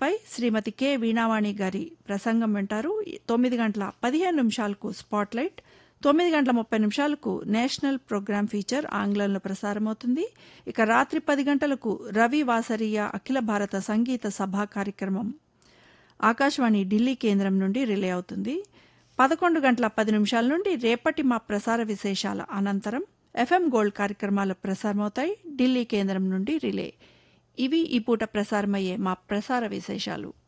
అంశంపై శ్రీమతి కె వీణావాణి గారి ప్రసంగం వింటారు తొమ్మిది గంటల పదిహేను నిమిషాలకు స్పాట్లైట్ తొమ్మిది గంటల ముప్పై నిమిషాలకు నేషనల్ ప్రోగ్రామ్ ఫీచర్ ఆంగ్లంలో ప్రసారమవుతుంది ఇక రాత్రి పది గంటలకు రవి వాసరీయ అఖిల భారత సంగీత సభా కార్యక్రమం ఆకాశవాణి ఢిల్లీ కేంద్రం నుండి రిలే అవుతుంది పదకొండు గంటల పది నిమిషాల నుండి రేపటి మా ప్రసార విశేషాల అనంతరం ఎఫ్ఎం గోల్డ్ కార్యక్రమాలు ప్రసారమవుతాయి ఢిల్లీ కేంద్రం నుండి రిలే ఇవి ఈ పూట ప్రసారమయ్యే మా ప్రసార విశేషాలు